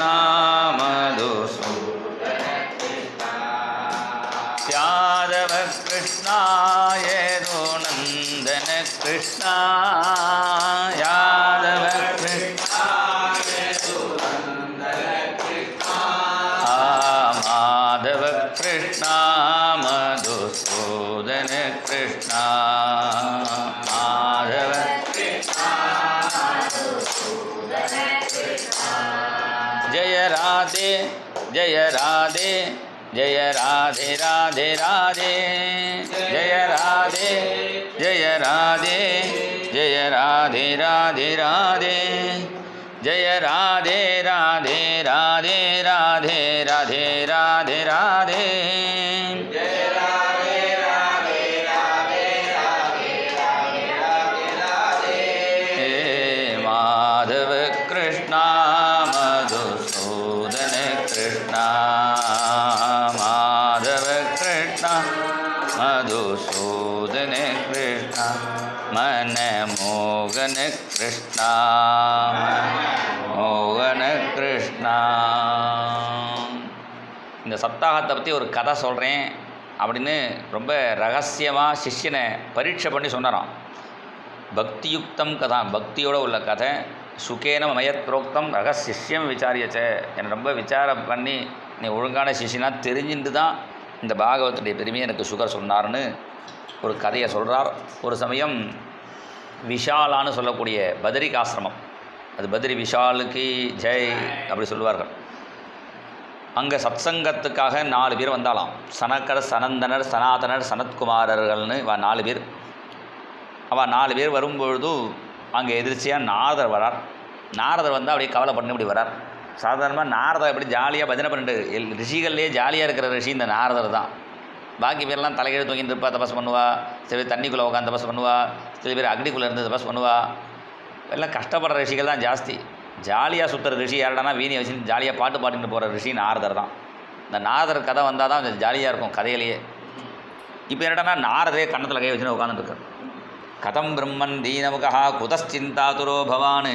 कृष्णा मधुसूदन यादव कृष्णा यदुनन्दन कृष्णा यादव कृष्णा आ माधव कृष्णा मधुसूदन कृष्णा माधव जय राधे जय राधे जय राधे राधे राधे जय राधे जय राधे जय राधे राधे राधे जय राधे राधे राधे राधे राधे राधे राधे हे माधव कृष्णा मधुसूदन कृष्णा माधव कृष्णा मधुसूदन कृष्णा मन मोगन कृष्णा மோகன கிருஷ்ணா இந்த சப்தாகத்தை பற்றி ஒரு கதை சொல்கிறேன் அப்படின்னு ரொம்ப ரகசியமாக சிஷ்யனை பரீட்சை பண்ணி சொன்னாராம் பக்தியுக்தம் கதா பக்தியோட உள்ள கதை சுகேன மயத் புரோக்தம் ரகசிஷ்யம் விசாரியச்ச என்னை ரொம்ப விசாரம் பண்ணி நீ ஒழுங்கான சிஷ்யனா தெரிஞ்சுட்டு தான் இந்த பாகவத்துடைய பெருமையை எனக்கு சுகர் சொன்னார்னு ஒரு கதையை சொல்கிறார் ஒரு சமயம் விஷாலான்னு சொல்லக்கூடிய பதரிகாசிரமம் அது பத்ரி விஷாலுக்கு ஜெய் அப்படி சொல்லுவார்கள் அங்கே சத்சங்கத்துக்காக நாலு பேர் வந்தாலாம் சனக்கர் சனந்தனர் சனாதனர் சனத்குமாரர்கள்னு இவ நாலு பேர் அவள் நாலு பேர் வரும்பொழுது அங்கே எதிர்ச்சியாக நாரதர் வரார் நாரதர் வந்து அப்படியே கவலை பண்ணி இப்படி வரார் சாதாரணமாக நாரதர் எப்படி ஜாலியாக பஜனை பண்ணிட்டு எல் ரிஷிகள்லேயே ஜாலியாக இருக்கிற ரிஷி இந்த நாரதர் தான் பாக்கி பேர்லாம் தலைகீழ் தூங்கிட்டு இருப்பா தபஸ் பண்ணுவா சில பேர் தண்ணிக்குள்ளே உட்காந்து தபஸ் பண்ணுவா சில பேர் அக்னிக்குள்ளே இருந்து தபஸ் பண்ணுவா எல்லாம் கஷ்டப்படுற ரிஷிகள் தான் ஜாஸ்தி ஜாலியாக சுற்றுற ரிஷி யாரடானா வீணியை வச்சு ஜாலியாக பாட்டு பாடிட்டு போகிற ரிஷி நாரதர் தான் இந்த நாரதர் கதை வந்தால் தான் கொஞ்சம் ஜாலியாக இருக்கும் கதையிலேயே இப்போ என்னடனா நாரதரே கன்னத்தில் கை வச்சுன்னு உட்காந்துட்டுருக்கார் கதம் பிரம்மன் தீனமுகா குதச்சிந்தாதுரோ பவான்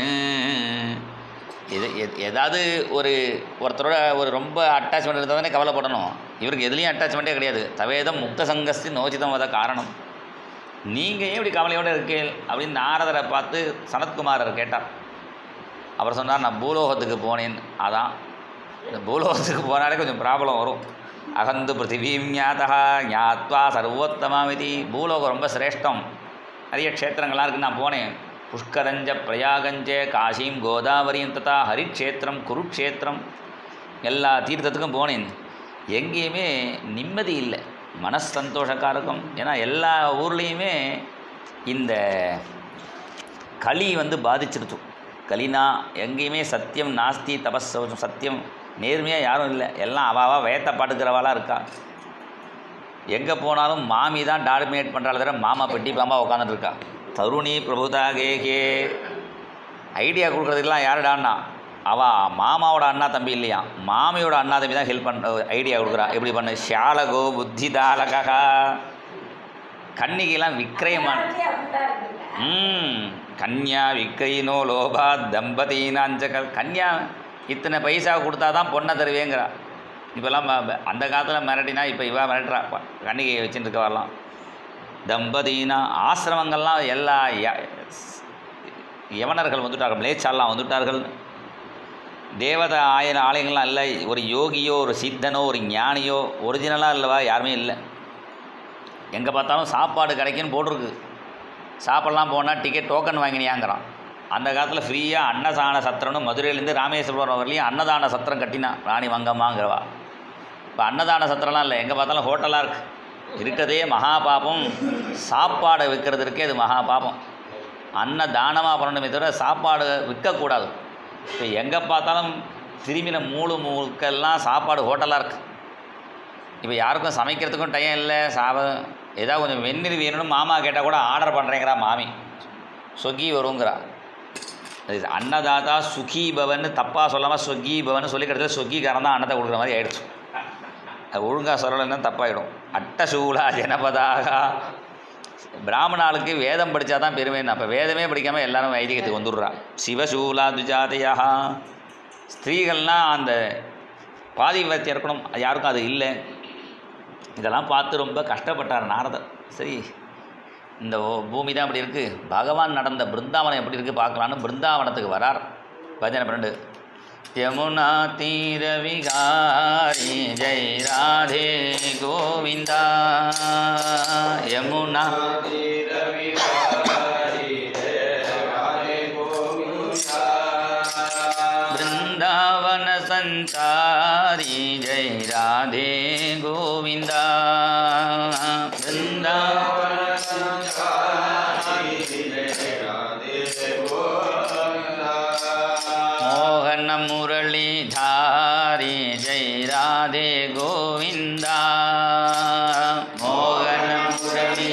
இது எத்- ஏதாவது ஒரு ஒருத்தரோட ஒரு ரொம்ப அட்டாச்மெண்ட் இருந்தால் தானே கவலைப்படணும் இவருக்கு எதுலேயும் அட்டாச்மெண்ட்டே கிடையாது தவேதம் முக்த சங்கஸ்தி நோச்சிதம் வத காரணம் நீங்கள் ஏன் இப்படி கவலையோடு இருக்கீள் அப்படின்னு நாரதரை பார்த்து சனத்குமாரர் கேட்டார் அவர் சொன்னார் நான் பூலோகத்துக்கு போனேன் அதான் இந்த பூலோகத்துக்கு போனாலே கொஞ்சம் ப்ராப்ளம் வரும் அகந்து பிருத்திவீம் ஞாதா ஞாத்வா சர்வோத்தமாமிதி பூலோகம் ரொம்ப சிரேஷ்டம் நிறைய க்ஷேத்திரங்கள்லாம் இருக்குது நான் போனேன் புஷ்கரஞ்ச பிரயாகஞ்ச காஷீம் கோதாவரியும் ததா ஹரிக்ஷேத்திரம் குருக்ஷேத்திரம் எல்லா தீர்த்தத்துக்கும் போனேன் எங்கேயுமே நிம்மதி இல்லை மனஸ் சந்தோஷக்காரகம் ஏன்னா எல்லா ஊர்லேயுமே இந்த களி வந்து பாதிச்சிருச்சு கலினா எங்கேயுமே சத்தியம் நாஸ்தி தபஸ் சத்தியம் நேர்மையாக யாரும் இல்லை எல்லாம் அவாவா வேத்த பாட்டுக்கிறவாளாக இருக்கா எங்கே போனாலும் மாமி தான் டாமினேட் பண்ணுறாள் தவிர மாமா பெட்டி பாம்பா உட்காந்துட்டு இருக்கா தருணி பிரபுதா கே கே ஐடியா கொடுக்குறதுக்கெல்லாம் யாருடான்னா அவ மாமாவோட அண்ணா தம்பி இல்லையா மாமியோட அண்ணா தம்பி தான் ஹெல்ப் பண்ண ஐடியா கொடுக்குறா எப்படி பண்ணு ஷாலகோ புத்தி தாலகா கன்னிகைலாம் விக்ரயமான ம் கன்யா விக்ரயினோ லோபா தம்பதினாஞ்சகல் கன்யா இத்தனை பைசா கொடுத்தா தான் பொண்ணை தருவேங்கிறா இப்போல்லாம் ம- ம- அந்த காலத்தில் மிரட்டினா இப்போ இவா மிரட்டுறா ப- கன்னிகையை வச்சுட்டு இருக்க வரலாம் தம்பதினா ஆசிரமங்கள்லாம் எல்லா ய- யவனர்கள் வந்துட்டார்கள் மிளேச்சாலாம் வந்துட்டார்கள் தேவத ஆயன ஆலயங்கள்லாம் இல்லை ஒரு யோகியோ ஒரு சித்தனோ ஒரு ஞானியோ ஒரிஜினலாக இல்லவா யாருமே இல்லை எங்கே பார்த்தாலும் சாப்பாடு கிடைக்குன்னு போட்டிருக்கு சாப்பிட்லாம் போனால் டிக்கெட் டோக்கன் வாங்கினியாங்கிறான் அந்த காலத்தில் ஃப்ரீயாக அன்னதான சத்திரம்னு மதுரையிலேருந்து ராமேஸ்வரம் வரலையும் அன்னதான சத்திரம் கட்டினா ராணி வங்கம்மாங்கிறவா இப்போ அன்னதான சத்திரம்லாம் இல்லை எங்கே பார்த்தாலும் ஹோட்டலாக இருக்குது இருக்கிறதே மகா பாபம் சாப்பாடை விற்கிறதுக்கே அது மகா பாபம் அன்ன தானமாக பண்ணணுமே தவிர சாப்பாடு விற்கக்கூடாது இப்போ எங்கே பார்த்தாலும் திரும்பின மூணு மூக்கெல்லாம் சாப்பாடு ஹோட்டலாக இருக்குது இப்போ யாருக்கும் சமைக்கிறதுக்கும் டைம் இல்லை சாப ஏதாவது கொஞ்சம் வெந்நீர் வேணும்னு மாமா கேட்டால் கூட ஆர்டர் பண்ணுறேங்கிறா மாமி ஸ்வக்கி வருங்கிறா அது அன்னதாதா சுகி பவன் தப்பாக சொல்லாமல் ஸ்வக்கி பவன் சொல்லி கிடச்சது ஸ்வக்கிக்காரன் தான் அன்னத்தை கொடுக்குற மாதிரி ஆயிடுச்சு அது ஒழுங்காக சொல்லலைன்னா தப்பாயிடும் அட்டசூலா ஜனபதாக பிராமண ஆளுக்கு வேதம் படித்தா தான் பெருமைன்னு அப்போ வேதமே படிக்காமல் எல்லாரும் வைதிகத்துக்கு வந்துடுறா சிவசூலா துஜாதையா ஸ்திரீகள்னால் அந்த பாதி விபத்தி இருக்கணும் யாருக்கும் அது இல்லை இதெல்லாம் பார்த்து ரொம்ப கஷ்டப்பட்டார் நாரதர் சரி இந்த ஓ- பூமி தான் இப்படி இருக்குது பகவான் நடந்த பிருந்தாவனம் எப்படி இருக்குது பார்க்கலான்னு பிருந்தாவனத்துக்கு வரார் பஜனை பண்ணிட்டு யமுனா தீர விகாரி ஜெய் ராதே கோவிந்தா யமுனா बृंदावन संचारी जय राधे गोविंदा वृंदावन मोहन मुरली धारी जय राधे गोविंदा मोहन मुरली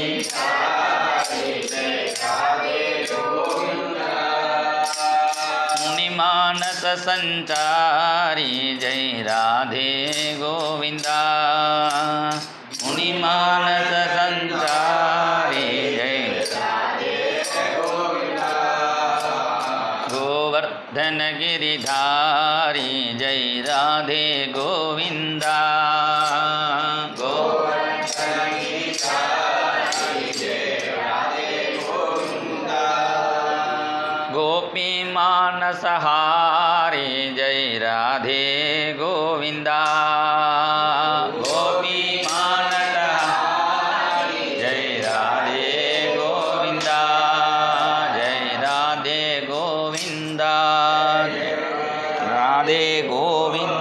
मुनिमानस संचारी जय राधे गोविंदा मुनिमानस संचारी जय गोवर्धन गिरिधारी जय राधे गोविंदा गोवर्धन गोपी मानसहारी जय राधे गोविंदा गोपी मानसहारी जय राधे गोविंदा जय राधे गोविंदा ராதே கோவிந்த்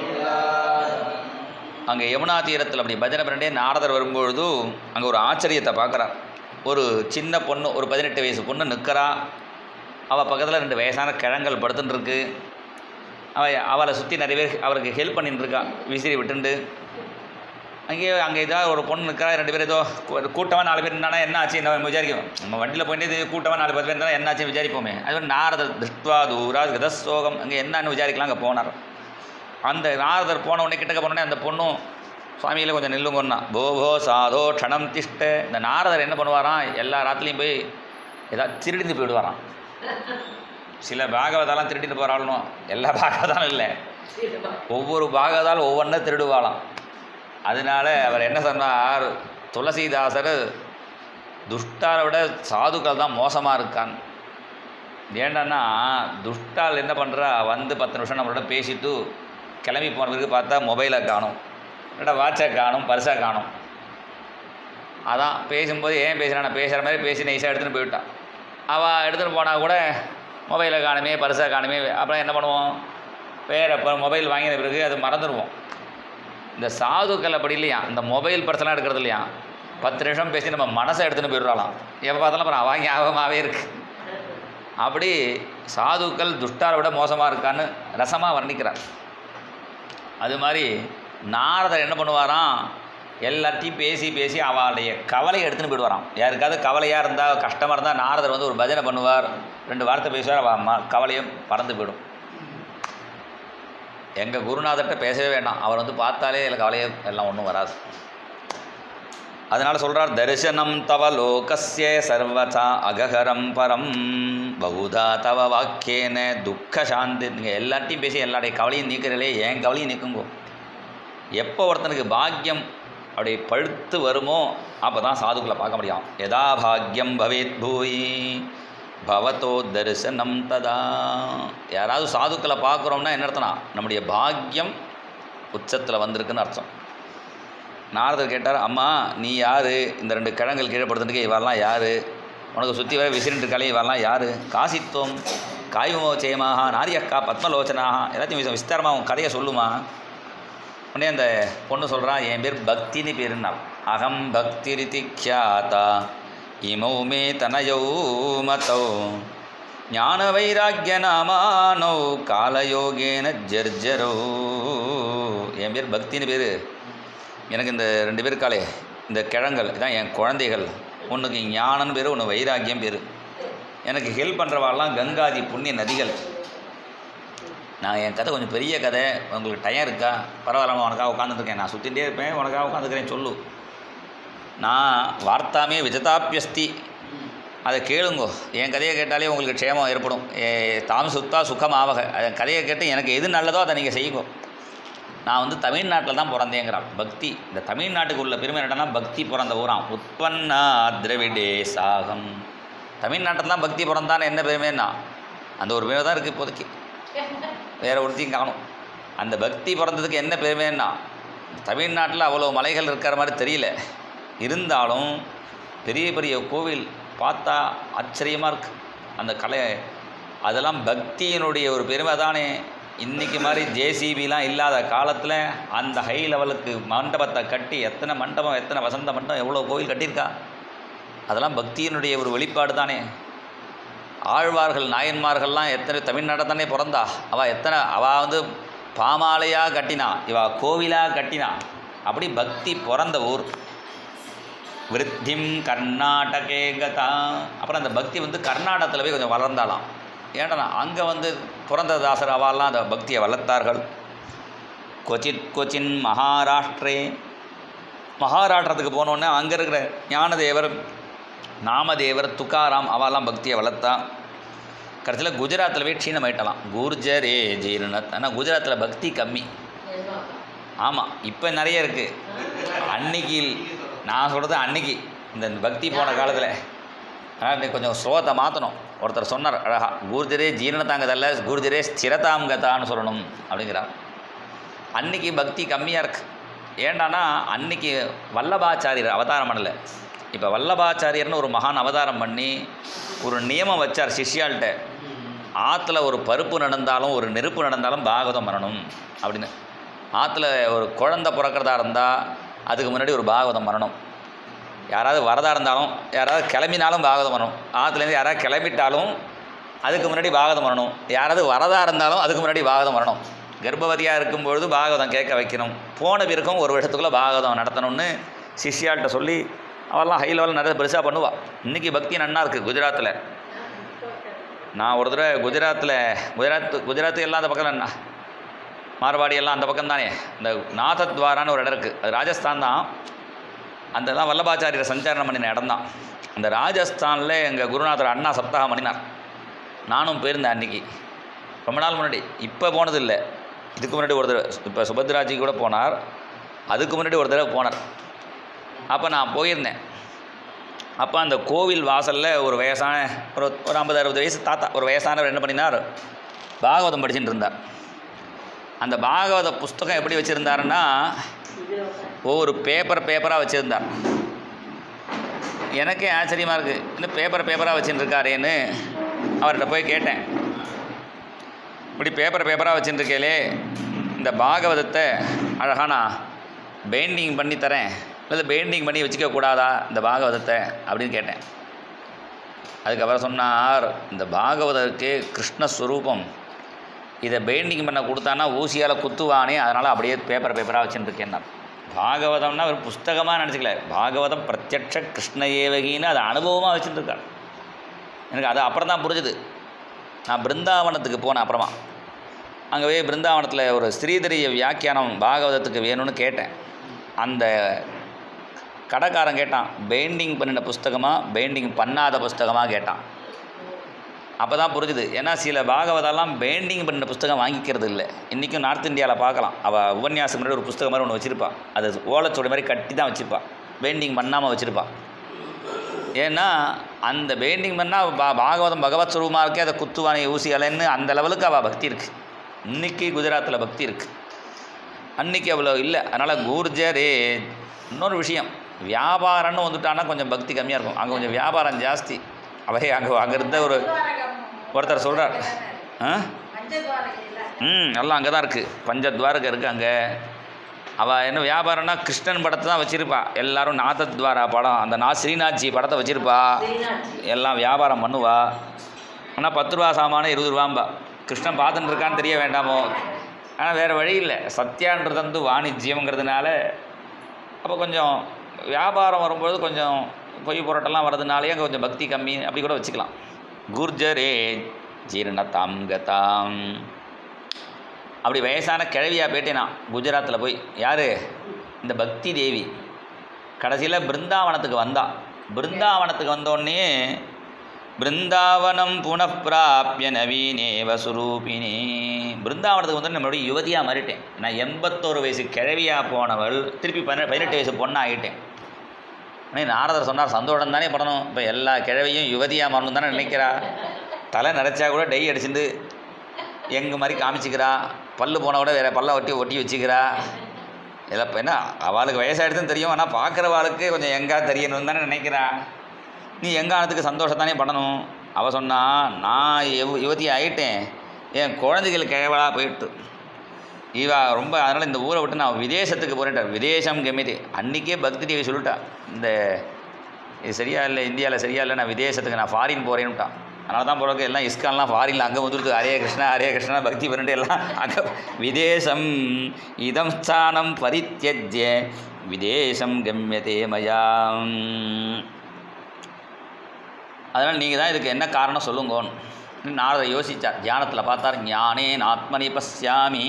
அங்கே யமுனா தீரத்தில் அப்படி பஜனை பண்ணிட்டே நாரதர் வரும்பொழுது அங்கே ஒரு ஆச்சரியத்தை பார்க்குறார் ஒரு சின்ன பொண்ணு ஒரு பதினெட்டு வயசு பொண்ணு நிற்கிறா அவள் பக்கத்தில் ரெண்டு வயசான கிழங்கள் படுத்துட்டு இருக்கு அவ அவளை சுற்றி நிறைய பேர் அவருக்கு ஹெல்ப் பண்ணிட்டு இருக்கா விசிறி விட்டுண்டு அங்கேயே அங்கே ஏதாவது ஒரு பொண்ணு நிற்கிறா ரெண்டு பேர் ஏதோ கூட்டமாக நாலு பேர் இருந்தானா என்ன ஆச்சு நம்ம விசாரிக்கும் நம்ம வண்டியில் போயிட்டு இது கூட்டமாக நாலு பேர் இருந்தால் என்ன ஆச்சு விசாரிப்போமே அது மாதிரி நாரதர் திருஷ்டுவா தூரா கதசோகம் அங்கே என்னன்னு விசாரிக்கலாம் அங்கே போனார் அந்த நாரதர் போன உடனே கிட்டக்க போனோடனே அந்த பொண்ணும் சுவாமியில் கொஞ்சம் நில்லுங்கன்னா போபோ சாதோ க்ஷணம் திஷ்ட இந்த நாரதர் என்ன பண்ணுவாராம் எல்லா ராத்துலேயும் போய் ஏதாவது திருடிந்து போயிடுவாராம் சில பாகவதாலாம் திருடிட்டு போகிறாலும் எல்லா பாகவதாலும் இல்லை ஒவ்வொரு பாகவதாலும் ஒவ்வொன்றா திருடுவாளாம் அதனால அவர் என்ன சொன்னார் துளசிதாசர் துஷ்டாரை விட சாதுக்கள் தான் மோசமாக இருக்கான் ஏண்டான்னா துஷ்டால் என்ன பண்ணுறா வந்து பத்து நிமிஷம் நம்மளோட பேசிட்டு கிளம்பி போனதுக்கு பார்த்தா மொபைலை காணும் இல்லைடா வாட்சை காணும் பர்ஸை காணும் அதான் பேசும்போது ஏன் பேசுகிறான் நான் பேசுகிற மாதிரி பேசி நைஸாக எடுத்துகிட்டு போயிட்டான் அவள் எடுத்துகிட்டு போனால் கூட மொபைலை காணுமே பர்ஸை காணுமே அப்புறம் என்ன பண்ணுவோம் வேறு இப்போ மொபைல் வாங்கின பிறகு அது மறந்துடுவோம் இந்த சாதுக்கள் அப்படி இல்லையா இந்த மொபைல் பர்செல்லாம் எடுக்கிறது இல்லையா பத்து நிமிஷம் பேசி நம்ம மனசை எடுத்துன்னு போயிடுறாளாம் எப்போ பார்த்தாலும் அப்புறம் அவன் ஞாபகமாகவே இருக்கு அப்படி சாதுக்கள் துஷ்டாரை விட மோசமாக இருக்கான்னு ரசமாக வர்ணிக்கிறார் அது மாதிரி நாரதர் என்ன பண்ணுவாராம் எல்லாத்தையும் பேசி பேசி அவளுடைய கவலையை எடுத்துன்னு போயிடுவாராம் யாருக்காவது கவலையாக இருந்தால் கஷ்டமாக இருந்தால் நாரதர் வந்து ஒரு பஜனை பண்ணுவார் ரெண்டு வார்த்தை பேசுவார் அவள் ம கவலையும் பறந்து போயிடும் எங்கள் குருநாதர்கிட்ட பேசவே வேண்டாம் அவர் வந்து பார்த்தாலே இல்லை கவலையே எல்லாம் ஒன்றும் வராது அதனால் சொல்கிறார் தரிசனம் தவ லோகஸ்ய சர்வதா அகஹரம் பரம் பகுதா தவ வாக்கியேன துக்க சாந்தி நீங்கள் எல்லாத்தையும் பேசி எல்லாருடைய கவலையும் நீக்கிறீங்களே என் கவலையும் நீக்குங்கோ எப்போ ஒருத்தனுக்கு பாக்கியம் அப்படி பழுத்து வருமோ அப்போ தான் சாதுக்களை பார்க்க முடியும் எதா பாக்யம் பவேத் பூயி பவதோ தரிசனம் ததா யாராவது சாதுக்களை பார்க்குறோம்னா என்ன அர்த்தம்னா நம்முடைய பாக்கியம் உச்சத்தில் வந்திருக்குன்னு அர்த்தம் நாரதர் கேட்டார் அம்மா நீ யார் இந்த ரெண்டு கிழங்குகள் கீழே படுத்துட்டு இவரெல்லாம் யார் உனக்கு சுற்றி வர விசிறிட்டு இருக்காளே இவரெல்லாம் யார் காசித்துவம் காய்மோச்சயமாக நாரியக்கா பத்மலோச்சனாக எல்லாத்தையும் விச- விஸ்தாரமா உன் கதையை சொல்லுமா உடனே அந்த பொண்ணு சொல்கிறான் என் பேர் பக்தின்னு பேருன்னா அகம் பக்திரிதி க்யாதா இமௌ மே தனயௌ மதௌ ஞான வைராக்கிய நாமானோ காலயோகேன ஜர்ஜரோ என் பேர் பக்தின்னு பேர் எனக்கு இந்த ரெண்டு பேர் காலே இந்த கிழங்கள் இதான் என் குழந்தைகள் ஒன்றுக்கு ஞானன்னு பேர் ஒன்று வைராக்கியம் பேர் எனக்கு ஹெல்ப் பண்ணுறவாள்லாம் கங்காதி புண்ணிய நதிகள் நான் என் கதை கொஞ்சம் பெரிய கதை உங்களுக்கு டயம் இருக்கா பரவாயில்லாம உனக்காக உட்காந்துருக்கேன் நான் சுற்றிகிட்டே இருப்பேன் உனக்காக உட்காந்துக்கிறேன் சொல்லு நான் வார்த்தாமே விஜதாப்பியஸ்தி அதை கேளுங்கோ என் கதையை கேட்டாலே உங்களுக்கு க்ஷேமம் ஏற்படும் ஏ, தாம் சுத்தா சுகம் ஆவக என் கதையை கேட்டு எனக்கு எது நல்லதோ அதை நீங்கள் செய்யுங்க நான் வந்து தமிழ்நாட்டில் தான் பிறந்தேங்கிறான் பக்தி இந்த தமிழ்நாட்டுக்கு உள்ள பெருமை என்னன்னா பக்தி பிறந்த ஊராம் உற்பன்னா திரவிடே சாகம் தமிழ்நாட்டில் தான் பக்தி பிறந்தான்னு என்ன பெருமைன்னா அந்த ஒரு பெருமை தான் இருக்குது இப்போதைக்கு வேற ஒருத்தையும் காணும் அந்த பக்தி பிறந்ததுக்கு என்ன பெருமைன்னா தமிழ்நாட்டில் அவ்வளோ மலைகள் இருக்கிற மாதிரி தெரியல இருந்தாலும் பெரிய பெரிய கோவில் பார்த்தா ஆச்சரியமாக இருக்கு அந்த கலை அதெல்லாம் பக்தியினுடைய ஒரு பெருமை தானே இன்றைக்கி மாதிரி ஜேசிபிலாம் இல்லாத காலத்தில் அந்த ஹை லெவலுக்கு மண்டபத்தை கட்டி எத்தனை மண்டபம் எத்தனை வசந்த மண்டபம் எவ்வளோ கோவில் கட்டியிருக்கா அதெல்லாம் பக்தியினுடைய ஒரு வெளிப்பாடு தானே ஆழ்வார்கள் நாயன்மார்கள்லாம் எத்தனை தமிழ்நாட்டை தானே பிறந்தா அவள் எத்தனை அவள் வந்து பாமாலையாக கட்டினா இவ கோவிலாக கட்டினா அப்படி பக்தி பிறந்த ஊர் விருத்திம் கர்நாடகே கதா அப்புறம் அந்த பக்தி வந்து கர்நாடகத்தில் போய் கொஞ்சம் வளர்ந்தாலாம் ஏன்னா அங்கே வந்து புரந்ததாசர் அவாலாம் அந்த பக்தியை வளர்த்தார்கள் கொச்சித் கொச்சின் மகாராஷ்டிரே மகாராஷ்டிரத்துக்கு போனோடனே அங்கே இருக்கிற ஞானதேவர் நாமதேவர் துக்காராம் அவாலாம் பக்தியை வளர்த்தா கடைசியில் குஜராத்தில் போய் க்ஷீணமாயிட்டலாம் குர்ஜரே ஜீர்ணத் ஆனால் குஜராத்தில் பக்தி கம்மி ஆமாம் இப்போ நிறைய இருக்குது அன்னைக்கு நான் சொல்கிறது அன்னைக்கு இந்த பக்தி போன காலத்தில் ஆனால் இன்னைக்கு கொஞ்சம் ஸ்லோகத்தை மாற்றணும் ஒருத்தர் சொன்னார் அழகா கூர்ஜரே ஜீரணத்தாங்கதல்ல கூர்ஜரே ஸ்திரதாம் கதான்னு சொல்லணும் அப்படிங்கிறார் அன்னைக்கு பக்தி கம்மியாக இருக்கு ஏண்டானா அன்னைக்கு வல்லபாச்சாரியர் அவதாரம் பண்ணல இப்போ வல்லபாச்சாரியர்னு ஒரு மகான் அவதாரம் பண்ணி ஒரு நியமம் வச்சார் சிஷ்யாள்கிட்ட ஆற்றுல ஒரு பருப்பு நடந்தாலும் ஒரு நெருப்பு நடந்தாலும் பாகவதம் பண்ணணும் அப்படின்னு ஆற்றுல ஒரு குழந்தை பிறக்கிறதா இருந்தால் அதுக்கு முன்னாடி ஒரு பாகவதம் பண்ணணும் யாராவது வரதா இருந்தாலும் யாராவது கிளம்பினாலும் பாகவதம் பண்ணணும் ஆற்றுலேருந்து யாராவது கிளம்பிட்டாலும் அதுக்கு முன்னாடி பாகவதம் பண்ணணும் யாராவது வரதா இருந்தாலும் அதுக்கு முன்னாடி பாகவதம் பண்ணணும் கர்ப்பவதியாக இருக்கும்பொழுது பாகவதம் கேட்க வைக்கணும் போன பிறகும் ஒரு வருஷத்துக்குள்ளே பாகவதம் நடத்தணும்னு சிஷ்யாள்கிட்ட சொல்லி அவெல்லாம் ஹை லெவலில் நிறைய பெருசாக பண்ணுவாள் இன்றைக்கி பக்தி நன்னா இருக்குது குஜராத்தில் நான் ஒரு தடவை குஜராத்தில் குஜராத் குஜராத்து எல்லாம் அந்த பக்கம் என்ன மார்வாடி எல்லாம் அந்த பக்கம் தானே இந்த நாதத்வாரான்னு ஒரு இடம் இருக்குது அது ராஜஸ்தான் தான் அந்த தான் வல்லபாச்சாரியர் சஞ்சாரணம் பண்ணின இடம் தான் அந்த ராஜஸ்தானில் எங்கள் குருநாதர் அண்ணா சப்தாகம் பண்ணினார் நானும் போயிருந்தேன் அன்றைக்கி ரொம்ப நாள் முன்னாடி இப்போ போனது இல்லை இதுக்கு முன்னாடி ஒரு தடவை இப்போ சுபத்ராஜி கூட போனார் அதுக்கு முன்னாடி ஒரு தடவை போனார் அப்போ நான் போயிருந்தேன் அப்போ அந்த கோவில் வாசலில் ஒரு வயசான ஒரு ஒரு ஐம்பது அறுபது வயசு தாத்தா ஒரு வயசானவர் என்ன பண்ணினார் பாகவதம் படிச்சுட்டு இருந்தார் அந்த பாகவத புஸ்தகம் எப்படி வச்சுருந்தாருன்னா ஒவ்வொரு பேப்பர் பேப்பராக வச்சுருந்தார் எனக்கே ஆச்சரியமாக இருக்குது இன்னும் பேப்பர் பேப்பராக வச்சுட்டு இருக்காரேன்னு அவர்கிட்ட போய் கேட்டேன் இப்படி பேப்பர் பேப்பராக வச்சுட்டுருக்கேலே இந்த பாகவதத்தை அழகா நான் பெயிண்டிங் பண்ணி தரேன் இல்லை பெயிண்டிங் பண்ணி வச்சுக்க கூடாதா இந்த பாகவதத்தை அப்படின்னு கேட்டேன் அதுக்கப்புறம் சொன்னார் இந்த பாகவதற்கு கிருஷ்ணஸ்வரூபம் இதை பெயிண்டிங் பண்ண கொடுத்தானா ஊசியால் குத்துவானே அதனால் அப்படியே பேப்பர் பேப்பராக வச்சுட்டுருக்கேன் நான் பாகவதம்னா ஒரு புஸ்தகமாக நினச்சிக்கல பாகவதம் பிரத்யட்ச கிருஷ்ண ஏவகின்னு அதை அனுபவமாக வச்சுட்டுருக்கார் எனக்கு அது அப்புறம் தான் புரிஞ்சுது நான் பிருந்தாவனத்துக்கு போனேன் அப்புறமா அங்கே போய் பிருந்தாவனத்தில் ஒரு ஸ்ரீதரிய வியாக்கியானம் பாகவதத்துக்கு வேணும்னு கேட்டேன் அந்த கடைக்காரன் கேட்டான் பெயிண்டிங் பண்ணின புஸ்தகமாக பெயிண்டிங் பண்ணாத புஸ்தகமாக கேட்டான் அப்போ தான் புரிஞ்சுது ஏன்னா சில பாகவதெல்லாம் பெயிண்டிங் பண்ணின புஸ்தகம் வாங்கிக்கிறது இல்லை இன்றைக்கும் நார்த் இந்தியாவில் பார்க்கலாம் அவள் உபன்யாசம் முன்னாடி ஒரு புஸ்தகம் மாதிரி ஒன்று வச்சுருப்பா அது ஓலைச்சுவடி மாதிரி கட்டி தான் வச்சுருப்பா பெயிண்டிங் பண்ணாமல் வச்சுருப்பா ஏன்னா அந்த பெயிண்டிங் பண்ணால் பா பாகவதம் பகவத் சுரூபமாக இருக்கே அதை குத்துவானே ஊசியாலன்னு அந்த லெவலுக்கு அவள் பக்தி இருக்குது இன்றைக்கி குஜராத்தில் பக்தி இருக்குது அன்னைக்கு அவ்வளோ இல்லை அதனால் கூர்ஜரே இன்னொரு விஷயம் வியாபாரம்னு வந்துட்டான்னா கொஞ்சம் பக்தி கம்மியாக இருக்கும் அங்கே கொஞ்சம் வியாபாரம் ஜாஸ்தி அவை அங்கே அங்கே இருந்த ஒரு ஒருத்தர் சொல்கிறார் ஆ ம் எல்லாம் அங்கே தான் இருக்குது பஞ்சத்வாரகம் இருக்குது அங்கே அவள் என்ன வியாபாரம்னா கிருஷ்ணன் படத்தை தான் வச்சுருப்பா எல்லாரும் நாதத்வாரா படம் அந்த நா ஸ்ரீநாத்ஜி படத்தை வச்சுருப்பா எல்லாம் வியாபாரம் பண்ணுவா ஆனால் பத்து ரூபா சாமான இருபது ரூபாம்பா கிருஷ்ணன் பார்த்துட்டு இருக்கான்னு தெரிய வேண்டாமோ ஆனால் வேறு வழி இல்லை சத்யான்றது வந்து வாணிஜ்யம்ங்கிறதுனால அப்போ கொஞ்சம் வியாபாரம் வரும்பொழுது கொஞ்சம் பொய் புரட்டெல்லாம் வர்றதுனாலேயே அங்கே கொஞ்சம் பக்தி கம்மி அப்படி கூட வச்சுக்கலாம் குர்ஜரே ஜீரணதாம் கதாம் அப்படி வயசான கிழவியாக போயிட்டேன் நான் குஜராத்தில் போய் யார் இந்த பக்தி தேவி கடைசியில் பிருந்தாவனத்துக்கு வந்தா பிருந்தாவனத்துக்கு வந்தோடனே பிருந்தாவனம் புனப்பிராப்பிய நவீனேவ சுரூபினி பிருந்தாவனத்துக்கு வந்து நம்மளுடைய யுவதியாக மாறிட்டேன் நான் எண்பத்தோரு வயசு கிழவியாக போனவள் திருப்பி பதினெட்டு பதினெட்டு வயசு பொண்ணாக ஆகிட்டேன் உடனே நாரதர் சொன்னார் சந்தோஷம் தானே படணும் இப்போ எல்லா கிழவியும் யுவதியாக மாறணும் தானே நினைக்கிறா தலை நிறச்சா கூட டை அடிச்சுட்டு எங்கள் மாதிரி காமிச்சிக்கிறா பல்லு போனால் கூட வேறு பல்ல ஒட்டி ஒட்டி வச்சுக்கிறா இதில் இப்போ என்ன அவளுக்கு வயசாகிடுதுன்னு தெரியும் ஆனால் பார்க்குறவாளுக்கு கொஞ்சம் எங்கா தெரியணும்னு தானே நினைக்கிறா நீ எங்கானத்துக்கு சந்தோஷத்தானே படணும் அவள் சொன்னா நான் யுவ யுவதி ஆகிட்டேன் என் குழந்தைகள் கிழவலாக போயிட்டு இவா ரொம்ப அதனால் இந்த ஊரை விட்டு நான் விதேசத்துக்கு போகிறேன்டா விதேசம் கம்மிது அன்றைக்கே பக்தி தேவி சொல்லிட்டா இந்த இது சரியா இல்லை இந்தியாவில் சரியா இல்லை நான் விதேசத்துக்கு நான் ஃபாரின் போகிறேன்னுட்டான் அதனால தான் போகிறதுக்கு எல்லாம் இஸ்கான்லாம் ஃபாரினில் அங்கே வந்துடுது ஹரே கிருஷ்ணா ஹரே கிருஷ்ணா பக்தி பண்ணிட்டு எல்லாம் அங்கே விதேசம் இதம் ஸ்தானம் பரித்தியஜ்ய விதேசம் கம்யதே மயாம் அதனால் நீங்கள் தான் இதுக்கு என்ன காரணம் சொல்லுங்கன்னு நாரதர் யோசித்தார் தியானத்தில் பார்த்தார் ஞானே ஆத்மனி பசியாமி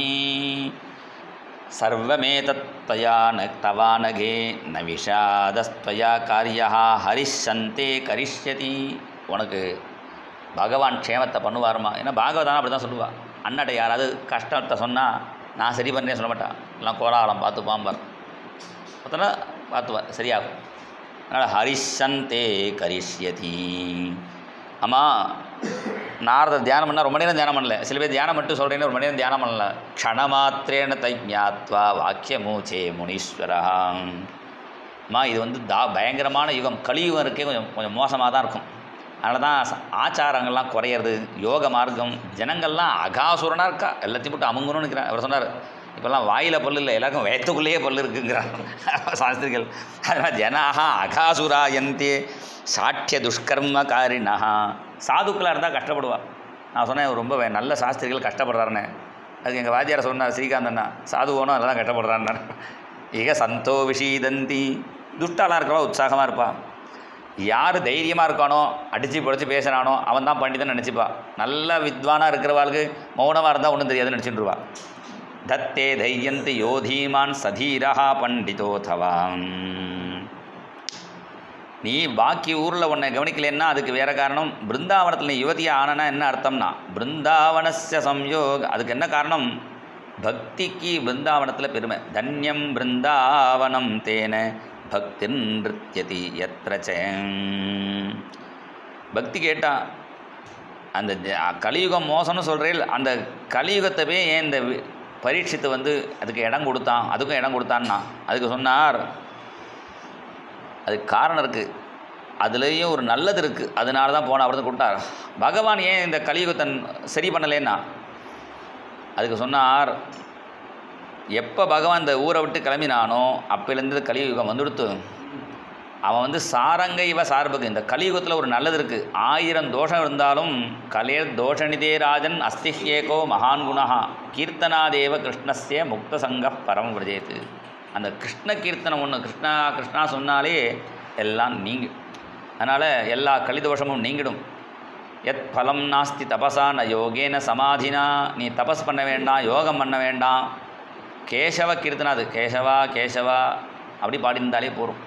சர்வமேதத்வயா ந தவானகே ந விஷாதஸ்துவயா காரியா ஹரிஷந்தே கரிஷ்யதி உனக்கு பகவான் க்ஷேமத்தை பண்ணுவாருமா ஏன்னா பாகவதான அப்படி தான் சொல்லுவா அண்ணாட்ட யாராவது கஷ்டத்தை சொன்னால் நான் சரி பண்ணேன் சொல்ல மாட்டான் எல்லாம் கோலாகலம் பார்த்து பாம்பார் பார்த்தோன்னா பார்த்துவார் சரியாகும் அதனால் ஹரிஷந்தே கரிஷ்யதி ஆமாம் நாரதர் தியானம் பண்ணால் ரொம்ப நேரம் தியானம் பண்ணல சில பேர் தியானம் மட்டும் சொல்கிறேன்னு ஒரு மணி நேரம் தியானம் பண்ணல க்ஷணமாத்திரேன தைஞாத்வா வாக்கியமூச்சே முனீஸ்வரா அம்மா இது வந்து தா பயங்கரமான யுகம் கலியுகம் இருக்கே கொஞ்சம் கொஞ்சம் மோசமாக தான் இருக்கும் அதனால தான் ச- ஆச்சாரங்கள்லாம் குறையிறது யோக மார்க்கம் ஜனங்கள்லாம் அகாசுரனாக இருக்கா எல்லாத்தையும் போட்டு அமுங்கணும்னு நினைக்கிறேன் அவர் சொன்னார் இப்போல்லாம் வாயில் பல்லு இல்லை எல்லாருக்கும் வயத்துக்குள்ளேயே பல்லு இருக்குங்கிறார் சாஸ்திரிகள் அதனால் ஜனாக அகாசுராயந்தே சாட்சிய துஷ்கர்மகாரிணா சாதுக்களாக இருந்தால் கஷ்டப்படுவா நான் சொன்னேன் இவர் ரொம்ப வே- நல்ல சாஸ்திரிகள் கஷ்டப்படுறாருன்னு அதுக்கு எங்கள் வாத்தியார் சொன்னார் ஸ்ரீகாந்த் அண்ணா சாதுவோனும் அதெல்லாம் கஷ்டப்படுறாருன்னார் இக சந்தோ விஷீதந்தி துஷ்டாலாம் இருக்கிறவா உற்சாகமாக இருப்பான் யார் தைரியமாக இருக்கானோ அடித்து பிடிச்சி பேசுகிறானோ அவன் தான் பண்டிதன் நினச்சிப்பா நல்ல வித்வானாக இருக்கிறவாளுக்கு மௌனமாக இருந்தால் ஒன்றும் தெரியாதுன்னு நினச்சிட்டுருவா தத்தே தைரியந்தி யோதீமான் சதீரா பண்டிதோதவாம் நீ பாக்கி ஊரில் உன்னை கவனிக்கலைன்னா அதுக்கு வேற காரணம் பிருந்தாவனத்தில் நீ யுவதியாக ஆனனா என்ன அர்த்தம்னா பிருந்தாவனஸ்ய சம்யோக் அதுக்கு என்ன காரணம் பக்திக்கு பிருந்தாவனத்தில் பெருமை தன்யம் பிருந்தாவனம் தேன பக்தி நிருத்தியதி எத்திரச்ச பக்தி கேட்டான் அந்த ஜ- கலியுகம் மோசம்னு சொல்கிறேன் அந்த கலியுகத்தை போய் ஏன் இந்த வி- பரீட்சித்து வந்து அதுக்கு இடம் கொடுத்தான் அதுக்கும் இடம் கொடுத்தான்னா அதுக்கு சொன்னார் அதுக்கு காரணம் இருக்குது அதுலேயும் ஒரு நல்லது இருக்குது அதனால தான் போன அப்படி கொடுத்தார் பகவான் ஏன் இந்த கலியுகத்தை சரி பண்ணலேன்னா அதுக்கு சொன்னார் எப்போ பகவான் இந்த ஊரை விட்டு கிளம்பினானோ அப்போலேருந்து கலியுகம் வந்துடுத்து அவன் வந்து சாரங்க இவ சார்புக்கு இந்த கலியுகத்தில் ஒரு நல்லது இருக்குது ஆயிரம் தோஷம் இருந்தாலும் கலேர் தோஷநிதே ராஜன் அஸ்திஹ்யேகோ மகான் குணா கீர்த்தனாதேவ கிருஷ்ணஸ்ய முக்த சங்க பரம் விரஜேத்து அந்த கிருஷ்ண கீர்த்தனம் ஒன்று கிருஷ்ணா கிருஷ்ணா சொன்னாலே எல்லாம் நீங்க அதனால் எல்லா கலிதோஷமும் நீங்கிடும் எத் பலம் நாஸ்தி தபசா ந யோகேன சமாதினா நீ தபஸ் பண்ண வேண்டாம் யோகம் பண்ண வேண்டாம் கேசவ கீர்த்தனா அது கேசவா கேசவா அப்படி பாடியிருந்தாலே போதும்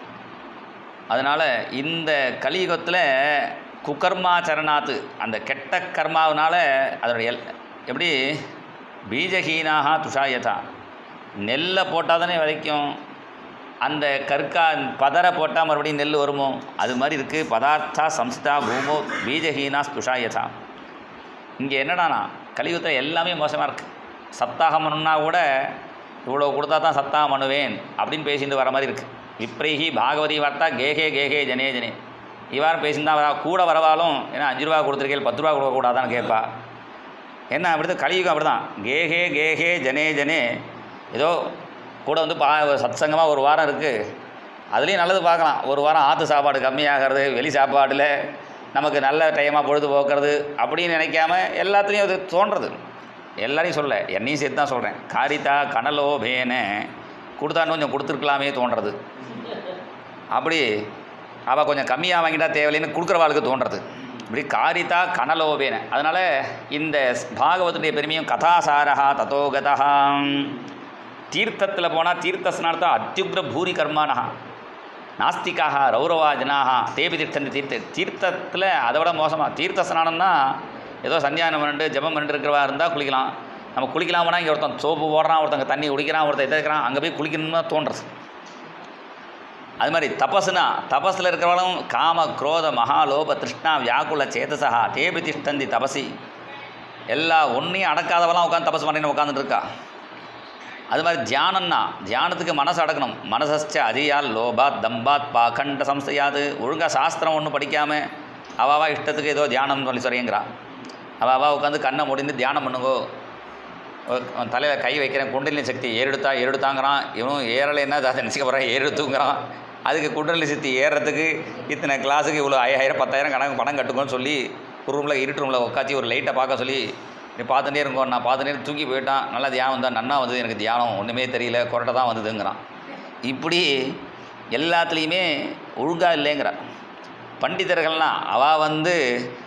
அதனால் இந்த கலியுகத்தில் குகர்மாச்சரணாத்து அந்த கெட்ட கர்மாவனால அதனுடைய எல் எப்படி பீஜஹீனாக துஷாயதா நெல்லை போட்டால் தானே விதைக்கும் அந்த கற்கா பதரை போட்டால் மறுபடியும் நெல் வருமோ அது மாதிரி இருக்குது பதார்த்தா சம்ஸ்தா பூமோ பீஜஹீனா துஷாயதா இங்கே என்னடானா கலியுகத்தில் எல்லாமே மோசமாக இருக்குது சப்தாகம் பண்ணணும்னா கூட இவ்வளோ கொடுத்தா தான் சப்தாகம் பண்ணுவேன் அப்படின்னு பேசிட்டு வர மாதிரி இருக்குது விப்ரீஹி பாகவதி வார்த்தா கேகே கேகே ஜனே ஜனே இவ்வாறு பேசியிருந்தா வரா கூட வரவாலும் ஏன்னா அஞ்சு ரூபா கொடுத்துருக்கேன் பத்து ரூபா கொடுக்கக்கூடாதான்னு கேட்பா என்ன அப்படி கலியுகம் அப்படி தான் கேகே கேகே ஜனே ஜனே ஏதோ கூட வந்து பா சத்சங்கமாக ஒரு வாரம் இருக்குது அதுலேயும் நல்லது பார்க்கலாம் ஒரு வாரம் ஆற்று சாப்பாடு கம்மியாகிறது வெளி சாப்பாட்டில் நமக்கு நல்ல டைமாக பொழுது போக்குறது அப்படின்னு நினைக்காம எல்லாத்துலேயும் அது தோன்றது எல்லாரையும் சொல்ல என்னையும் சேர்த்து தான் சொல்கிறேன் காரிதா கனலோபேன கொடுத்தான்னு கொஞ்சம் கொடுத்துருக்கலாமே தோன்றது அப்படி அவள் கொஞ்சம் கம்மியாக வாங்கிட்டா தேவையில்லைன்னு கொடுக்குறவாளுக்கு தோன்றது இப்படி காரிதா கனலோபேன அதனால் இந்த பாகவத்துடைய பெருமையும் கதாசாரா ததோகதா தீர்த்தத்தில் போனால் தீர்த்த ஸ்நானத்தா அத்தியுக்ர பூரி கர்மானஹா நாஸ்திகாக ரௌரவா ஜனாக தேபி தீர்த்தந்தி தீர்த்த தீர்த்தத்தில் அதை விட மோசமாக தீர்த்த ஸ்நானம்னா ஏதோ சந்தியானம் பண்ணிட்டு ஜெபம் பண்ணிட்டு இருக்கிறவா இருந்தால் குளிக்கலாம் நம்ம குளிக்கலாம்னா இங்கே ஒருத்தன் சோப்பு போடுறான் ஒருத்தங்க தண்ணி குடிக்கிறான் ஒருத்தன் இதை இருக்கிறான் அங்கே போய் குளிக்கணும்னு தான் தோன்றுறது அது மாதிரி தபஸ்னா தபஸில் இருக்கிறவளும் காம குரோத மகாலோப திருஷ்ணா வியாக்குல சேதசா தேபி திஷ்டந்தி தபசி எல்லா ஒன்றையும் அடக்காதவெல்லாம் உட்காந்து தபஸ் பண்ணின்னு உட்காந்துட்டு இருக்கா அது மாதிரி தியானம்னா தியானத்துக்கு மனசு அடக்கணும் மனசஸ்ச அதியால் லோபாத் தம்பாத் பாகண்ட சம்சையாது ஒழுங்காக சாஸ்திரம் ஒன்றும் படிக்காமல் அவாவா இஷ்டத்துக்கு ஏதோ தியானம் சொல்லி சொல்லிங்கிறா அவாவா உட்காந்து கண்ணை முடிந்து தியானம் பண்ணுங்கோ தலையில் கை வைக்கிறேன் குண்டலினி சக்தி ஏறெடுத்தா ஏறெடுத்தாங்கிறான் இவனும் ஏறலைன்னா அதை நினச்சிக்க போகிறான் ஏறெடுத்துங்கிறான் அதுக்கு குண்டலினி சக்தி ஏறுறதுக்கு இத்தனை கிளாஸுக்கு இவ்வளோ ஐயாயிரம் பத்தாயிரம் கணக்கு பணம் கட்டுங்கன்னு சொல்லி ஒரு ரூமில் இருட்டு ரூமில் உட்காந்து ஒரு லைட்டை பார்க்க சொல்லி நீ பார்த்துட்டே இருக்கோ நான் பார்த்துட்டே தூக்கி போயிட்டான் நல்லா தியானம் வந்தால் நன்னா வந்தது எனக்கு தியானம் ஒன்றுமே தெரியல கொரட்டை தான் வந்ததுங்கிறான் இப்படி எல்லாத்துலேயுமே ஒழுங்காக இல்லைங்கிறான் பண்டிதர்கள்லாம் அவள் வந்து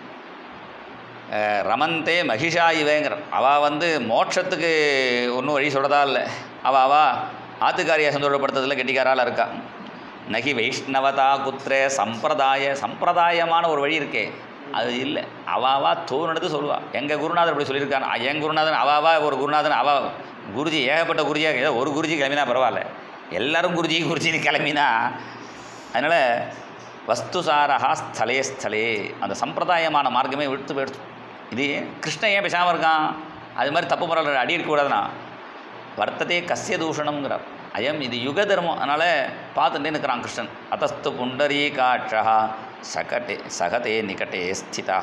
அஹ், ரமந்தே மகிஷா இவேங்கிற அவள் வந்து மோட்சத்துக்கு ஒன்றும் வழி சொல்கிறதா இல்லை அவள் அவள் ஆத்துக்காரியை சந்தோஷப்படுத்துறதுல கெட்டிக்காரால் இருக்கா நகி வைஷ்ணவதா குத்ரே சம்பிரதாய சம்பிரதாயமான ஒரு வழி இருக்கே அது இல்லை அவாவா தோணுனது சொல்லுவா எங்கள் குருநாதர் இப்படி சொல்லியிருக்கான் என் குருநாதன் அவாவா ஒரு குருநாதன் அவா குருஜி ஏகப்பட்ட குருஜியாக ஏதோ ஒரு குருஜி கிளம்பினா பரவாயில்ல எல்லாரும் குருஜி குருஜின்னு கிளம்பினா அதனால் வஸ்துசாரா ஸ்தலே ஸ்தலே அந்த சம்பிரதாயமான மார்க்கமே விடுத்து போயிடுச்சு இது கிருஷ்ணன் ஏன் பேசாமல் இருக்கான் அது மாதிரி தப்பு முறையில் அடி இருக்கக்கூடாதுண்ணா வர்த்ததே கஸ்ய தூஷணம்ங்கிறார் அயம் இது யுக தர்மம் அதனால் பார்த்துட்டே நிற்கிறான் கிருஷ்ணன் அத்தஸ்து புண்டரீகாட்சா சகட்டே சகதே நிகட்டே ஸ்திதா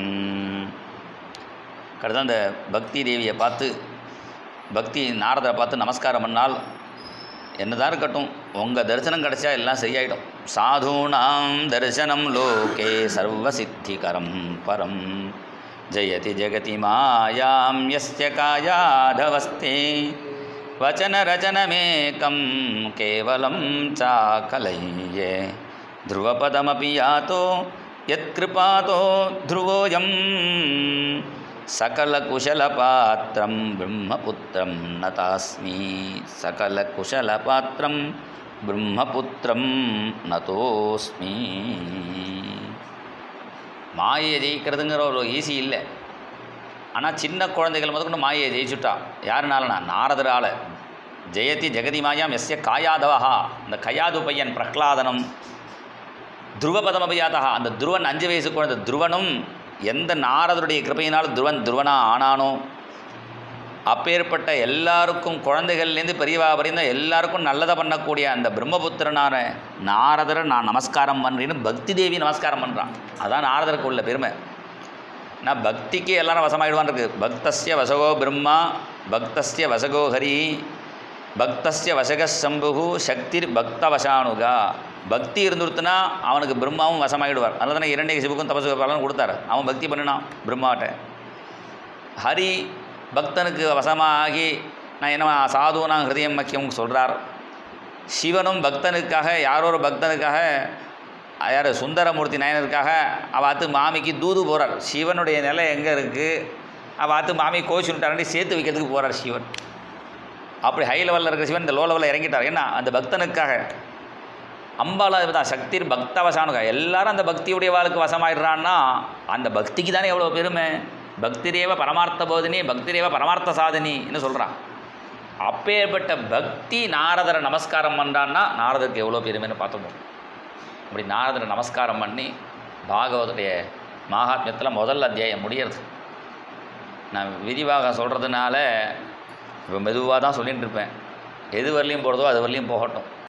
கடைதான் அந்த பக்தி தேவியை பார்த்து பக்தி நாரதரை பார்த்து நமஸ்காரம் பண்ணால் என்னதான் இருக்கட்டும் உங்கள் தரிசனம் கிடைச்சா எல்லாம் சரியாயிடும் சாதூனாம் தரிசனம் லோகே சர்வசித்திகரம் பரம் ஜெயதி ஜெகதி மாயாம் யஸ்ய காயாதவஸ்தே வச்சனரச்சனமேகம் கேவலம் சாக்கலையே ध्रुवपदमपि यातो यत्कृपातो ध्रुवोऽयं सकलकुशलपात्रं ब्रह्मपुत्रं नतास्मि सकलकुशलपात्रं ब्रह्मपुत्रं नतोऽस्मி மாயை ஜெயிக்கிறதுங்கிற ஒரு ஈஸி இல்லை ஆனால் சின்ன குழந்தைகள் முதற்கொண்டு மாயை ஜெயிச்சுட்டா யாருனாலனா நாரதரால ஜெயதி ஜெகதி மாயாம் எஸ்ய காயாதவஹா இந்த கயாது பையன் பிரஹ்லாதனம் துருவபதம் அபியாதா அந்த துருவன் அஞ்சு வயசு குழந்தை துருவனும் எந்த நாரதருடைய கிருபையினால் துருவன் துருவனா ஆனானோ அப்பேற்பட்ட எல்லாருக்கும் குழந்தைகள்லேருந்து பெரியவா வரையும் எல்லாருக்கும் நல்லதை பண்ணக்கூடிய அந்த பிரம்மபுத்திரனான நாரதரை நான் நமஸ்காரம் பண்ணுறேன்னு பக்தி தேவி நமஸ்காரம் பண்ணுறான் அதான் நாரதருக்கு உள்ள பெருமை நான் பக்திக்கு எல்லாரும் வசமாயிடுவான் இருக்கு பக்தஸ்ய வசகோ பிரம்மா பக்தஸ்ய வசகோ ஹரி பக்தஸ்ய வசக சம்புகு சக்திர் பக்த வசானுகா பக்தி இருந்துருத்துனா அவனுக்கு பிரம்மாவும் வசமாயிடுவார் அதனால தானே இரண்டை சிவக்கும் தபசு பலன் கொடுத்தாரு அவன் பக்தி பண்ணினான் பிரம்மாட்ட ஹரி பக்தனுக்கு வசமாகி நான் என்ன சாதுவனா ஹிருதயம் மக்கியம் சொல்கிறார் சிவனும் பக்தனுக்காக யாரோ ஒரு பக்தனுக்காக யார் சுந்தரமூர்த்தி நயனருக்காக அவாத்து மாமிக்கு தூது போகிறார் சிவனுடைய நிலை எங்கே இருக்குது அவாத்து மாமி கோச்சுட்டாண்டி சேர்த்து வைக்கிறதுக்கு போகிறார் சிவன் அப்படி ஹை லெவலில் இருக்கிற சிவன் இந்த லோ லெவலில் இறங்கிட்டார் ஏன்னா அந்த பக்தனுக்காக அம்பாலா தான் சக்திர் பக்தவசானுகா எல்லாரும் அந்த பக்தியுடைய வாழ்க்கை வசமாயிடுறான்னா அந்த பக்திக்கு தானே எவ்வளோ பெருமை பக்திரேவ பரமார்த்த போதினி பக்திரேவ பரமார்த்த சாதினின்னு சொல்கிறான் அப்பேற்பட்ட பக்தி நாரதரை நமஸ்காரம் பண்ணுறான்னா நாரதருக்கு எவ்வளோ பெருமைன்னு பார்த்தோம் அப்படி நாரதரை நமஸ்காரம் பண்ணி பாகவதுடைய மகாத்மியத்தில் முதல் அத்தியாயம் முடியறது நான் விரிவாக சொல்கிறதுனால இப்போ மெதுவாக தான் சொல்லிட்டு இருப்பேன் எது வரலையும் போகிறதோ அது வரலையும் போகட்டும்